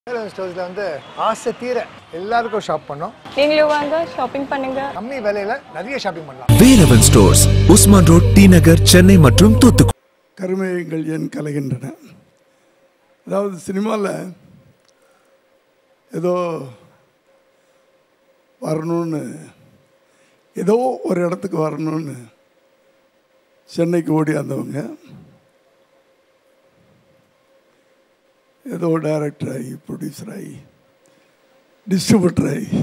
ஸ்டோர்ஸில் வந்து ஆசை தீர எல்லாருக்கும் ஷாப் பண்ணோம் நீங்களும் வாங்க ஷாப்பிங் பண்ணுங்க கம்மி விலையில நிறைய ஷாப்பிங் பண்ணலாம் வேலவன் ஸ்டோர்ஸ் உஸ்மான் ரோட் டி நகர் சென்னை மற்றும் தூத்துக்குடி கருமேகங்கள் ஏன் கலைகின்றன அதாவது சினிமாவில் ஏதோ வரணும்னு ஏதோ ஒரு இடத்துக்கு வரணும்னு சென்னைக்கு ஓடி வந்தவங்க ஏதோ டைரக்டர் ஆகி ப்ரொடியூசர் ஆகி டிஸ்ட்ரிபியூட்டர் ஆகி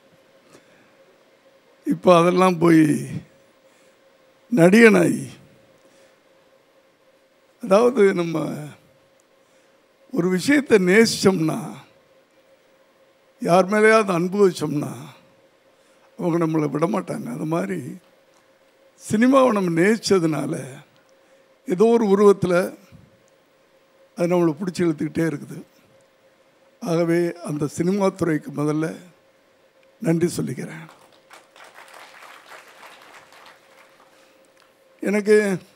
இப்போ அதெல்லாம் போய் நடிகனாகி அதாவது நம்ம ஒரு விஷயத்தை நேசித்தோம்னா யார் மேலேயாவது அன்பு வச்சோம்னா அவங்க நம்மளை விட மாட்டாங்க அது மாதிரி சினிமாவை நம்ம நேசித்ததுனால ஏதோ ஒரு உருவத்தில் அது நம்மளை பிடிச்சி இழுத்துக்கிட்டே இருக்குது ஆகவே அந்த சினிமா துறைக்கு முதல்ல நன்றி சொல்லிக்கிறேன் எனக்கு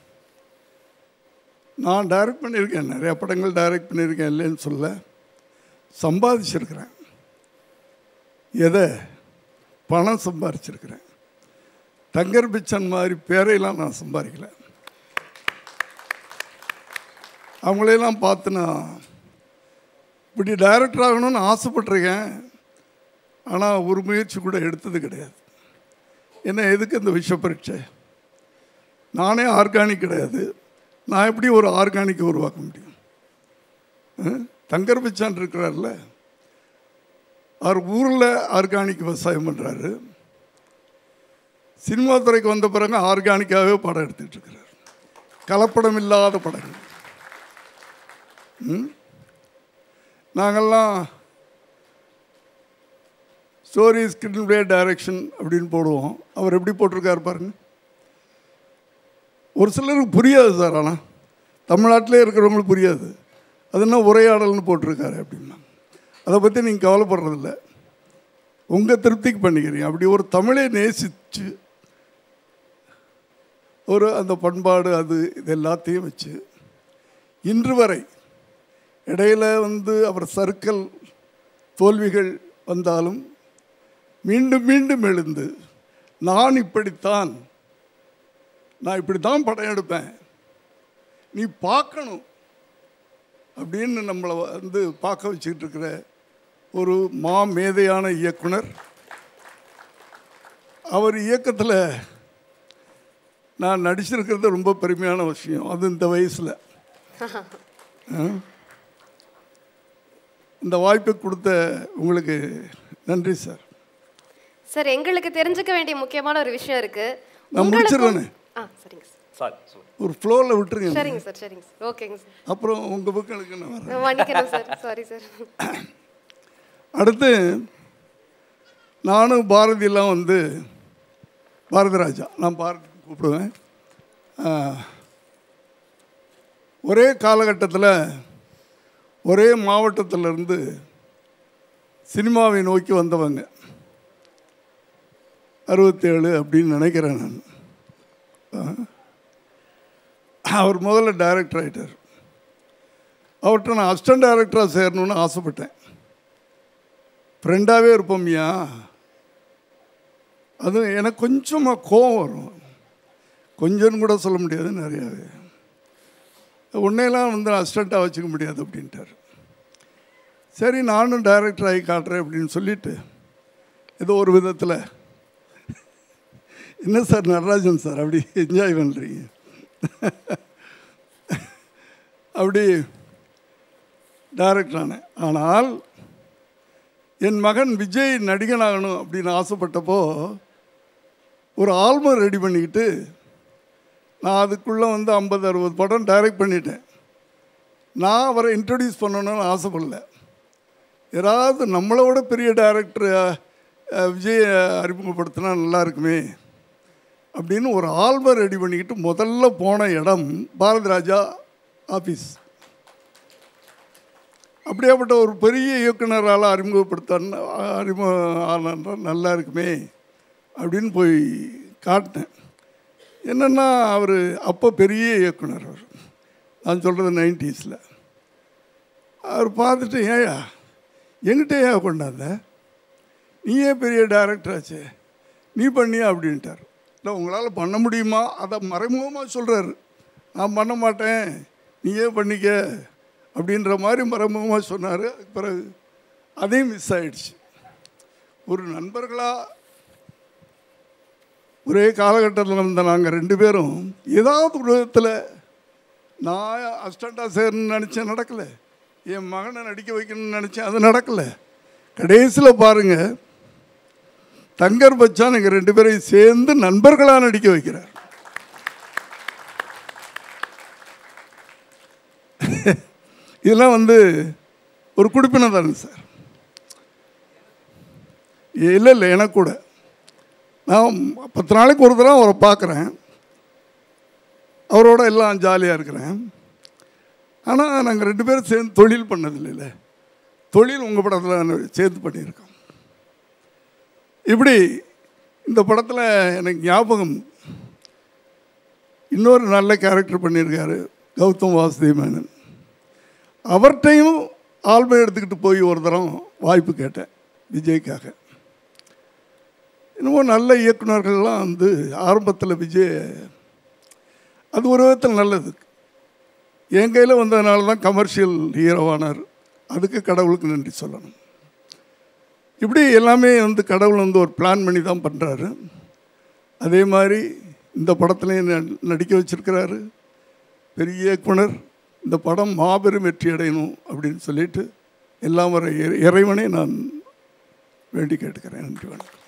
நான் டைரக்ட் பண்ணியிருக்கேன் நிறையா படங்கள் டைரக்ட் பண்ணியிருக்கேன் இல்லைன்னு சொல்ல சம்பாதிச்சிருக்கிறேன் எதை பணம் சம்பாதிச்சிருக்கிறேன் தங்கர் பிச்சன் மாதிரி பேரையெல்லாம் நான் சம்பாதிக்கல அவங்களையெல்லாம் பார்த்து நான் இப்படி டைரக்டர் ஆகணும்னு ஆசைப்பட்டிருக்கேன் ஆனால் ஒரு முயற்சி கூட எடுத்தது கிடையாது என்ன எதுக்கு இந்த விஷ பரீட்சை நானே ஆர்கானிக் கிடையாது நான் எப்படி ஒரு ஆர்கானிக்கை உருவாக்க முடியும் அஹ்? தங்கர் பிச்சான் இருக்கிறார்ல அவர் ஊரில் ஆர்கானிக் விவசாயம் பண்ணுறாரு சினிமா துறைக்கு வந்த பிறகு ஆர்கானிக்காகவே படம் எடுத்துக்கிட்டு இருக்கிறார் கலப்படம் இல்லாத படங்கள் ம்? நாங்கள்லாம் ஸ்டோரி ஸ்கிரீன் பிளே டைரக்ஷன் அப்படின்னு போடுவோம் அவர் எப்படி போட்டிருக்காரு பாருங்க ஒரு சிலருக்கு புரியாது சார் ஆனால் தமிழ்நாட்டிலே இருக்கிறவங்களுக்கு புரியாது அது என்ன உரையாடல்னு போட்டிருக்காரு அப்படின்னா அதை பற்றி நீங்கள் கவலைப்படுறதில்ல உங்கள் திருப்திக்கு பண்ணிக்கிறீங்க அப்படி ஒரு தமிழை நேசித்து ஒரு அந்த பண்பாடு அது இது எல்லாத்தையும் வச்சு இன்று வரை இடையில வந்து அவர் சர்க்கல் தோல்விகள் வந்தாலும் மீண்டும் மீண்டும் எழுந்து நான் இப்படித்தான் நான் இப்படி தான் படம் எடுப்பேன் நீ பார்க்கணும் அப்படின்னு நம்மளை வந்து பார்க்க வச்சுக்கிட்டு இருக்கிற ஒரு மா மேதையான இயக்குனர் அவர் இயக்கத்தில் நான் நடிச்சிருக்கிறது ரொம்ப பெருமையான விஷயம் அது இந்த வயசில் இந்த வாய்ப்பை கொடுத்த உங்களுக்கு நன்றி சார் சார் எங்களுக்கு தெரிஞ்சுக்க வேண்டிய முக்கியமான ஒரு விஷயம் இருக்கு நான் உங்களுக்கும்- முடிச்சிடுறேனே. ஆ சரிங்க சார் ஒரு ஃப்ளோவில் விட்டுருங்க சரிங்க சார் சரிங்க சார் ஓகேங்க சார் அப்புறம் உங்கள் புக்களுக்கு நான் வரேன் நான் மன்னிக்கிறேன் சார் சாரி சார் அடுத்து நானும் பாரதியெல்லாம் வந்து பாரதி ராஜா நான் பாரதி கூப்பிடுவேன் ஆ, ஒரே காலகட்டத்தில் ஒரே மாவட்டத்திலிருந்து சினிமாவை நோக்கி வந்தவங்க அறுபத்தேழு அப்படின்னு நினைக்கிறேன் நான் ஆ. அவர் முதல்ல டைரக்டர் ஆகிட்டார் அவர்கிட்ட நான் அசிஸ்டன்ட் டைரக்டராக சேரணும்னு ஆசைப்பட்டேன் ஃப்ரெண்டாகவே இருப்போம்யா அது எனக்கு கொஞ்சமாக கோவம் வரும் கொஞ்சம் கூட சொல்ல முடியாது நிறையாவே உன்னையெல்லாம் வந்து அசிஸ்டண்ட்டாக வச்சுக்க முடியாது அப்படின்ட்டார் சரி நானும் டைரக்டர் ஆகி காட்டுறேன் அப்படின்னு சொல்லிட்டு ஏதோ ஒரு விதத்தில் என்ன சார் நடராஜன் சார் அப்படி என்ஜாய் பண்ணுறீங்க அப்படி டைரக்டர் ஆனேன் ஆனால் என் மகன் விஜய் நடிகனாகணும் அப்படின்னு ஆசைப்பட்டப்போ ஒரு ஆல்பம் ரெடி பண்ணிக்கிட்டு நான் அதுக்குள்ளே வந்து ஐம்பது அறுபது படம் டைரக்ட் பண்ணிட்டேன் நான் அவரை இன்ட்ரடியூஸ் பண்ணணும்னு ஆசைப்படல யாராவது நம்மளோட பெரிய டைரக்டர் விஜய் அறிமுகப்படுத்தினா நல்லா இருக்குமே அப்படின்னு ஒரு ஆல்பம் ரெடி பண்ணிக்கிட்டு முதல்ல போன இடம் பாரதி ராஜா ஆஃபீஸ் அப்படியாப்பட்ட ஒரு பெரிய இயக்குனரால் அறிமுகப்படுத்த அறிமுகம் ஆனா நல்லா இருக்குமே அப்படின்னு போய் காட்டினேன் என்னென்னா அவர் அப்போ பெரிய இயக்குனர் அவர் நான் சொல்கிறது நைன்டிஸில் அவர் பார்த்துட்டு ஏயா எங்கிட்ட ஏன் கொண்டாந்த நீயே பெரிய டைரக்டர் ஆச்சே நீ பண்ணியா அப்படின்ட்டார் இல்லை உங்களால் பண்ண முடியுமா அதை மறைமுகமாக சொல்கிறாரு நான் பண்ண மாட்டேன் நீயே பண்ணிக்க அப்படின்ற மாதிரி மறைமுகமாக சொன்னார் பிறகு அதையும் மிஸ் ஆயிடுச்சு ஒரு நண்பர்களாக ஒரே காலகட்டத்தில் இருந்த நாங்கள் ரெண்டு பேரும் ஏதாவது ஒரு விதத்தில் நான் அஸ்டண்டாக சேரணும்னு நினச்சேன் நடக்கலை என் மகனை நடிக்க வைக்கணும்னு நினச்சேன் அது நடக்கலை கடைசியில் பாருங்கள் தங்கர் பச்சான் எங்கள் ரெண்டு பேரையும் சேர்ந்து நண்பர்களாக நடிக்க வைக்கிறார் இதெல்லாம் வந்து ஒரு குடிப்பினை தானே சார் இல்லை இல்லை எனக்கு கூட நான் பத்து நாளைக்கு ஒரு தடவை அவரை பார்க்குறேன் அவரோட எல்லாம் ஜாலியாக இருக்கிறேன் ஆனால் நாங்கள் ரெண்டு பேரும் சேர்ந்து தொழில் பண்ணதில்லைல்ல தொழில் உங்கள் படத்தில் சேர்த்து பண்ணியிருக்கோம் இப்படி இந்த படத்தில் எனக்கு ஞாபகம் இன்னொரு நல்ல கேரக்டர் பண்ணியிருக்காரு கௌதம் வாசுதேவ் மேனன் அவர்கிட்டையும் ஆல்பம் எடுத்துக்கிட்டு போய் ஒரு தரம் வாய்ப்பு கேட்டேன் விஜய்க்காக இன்னமும் நல்ல இயக்குனர்கள்லாம் வந்து ஆரம்பத்தில் விஜய் அது ஒரு விதத்தில் நல்லது என் கையில் வந்ததுனால தான் கமர்ஷியல் ஹீரோவானார் அதுக்கு கடவுளுக்கு நன்றி சொல்லணும் இப்படி எல்லாமே வந்து கடவுள் வந்து ஒரு பிளான் பண்ணி தான் பண்ணுறாரு அதே மாதிரி இந்த படத்துலையும் ந- நடிக்க வச்சிருக்கிறாரு பெரிய இயக்குனர் இந்த படம் மாபெரும் வெற்றி அடையணும் அப்படின்னு சொல்லிட்டு எல்லாம் வர இறை- இறைவனை நான் வேண்டி கேட்டுக்கிறேன் நன்றி வணக்கம்